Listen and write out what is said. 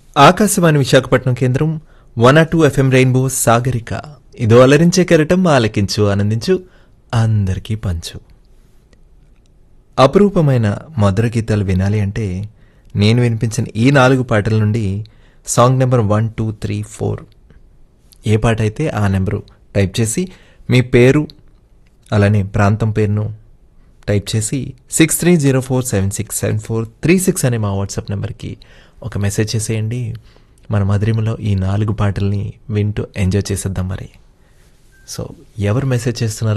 ఆకాశవాణి విశాఖపట్నం కేంద్రం one R two FM rainbow Sagarika ఇదో అలరించే కెరటం ఆలకించు ఆనందించు అందరికీ పంచు అపురూపమైన మధుర గీతాలు వినాలి అంటే నేను వినిపించిన ఈ నాలుగు పాటల నుండి song number one two three four ఏ పాట అయితే ఆ నెంబరు టైప్ చేసి మీ పేరు అలానే ప్రాంతం పేరును టైప్ చేసి six three zero four seven six seven four three six అనే మా వాట్సాప్ నెంబర్కి ఒక మెసేజ్ చేసేయండి మన మధురిమలో ఈ నాలుగు పాటల్ని వింటూ ఎంజాయ్ చేసేద్దాం మరి సో ఎవరు మెసేజ్ చేస్తున్నారు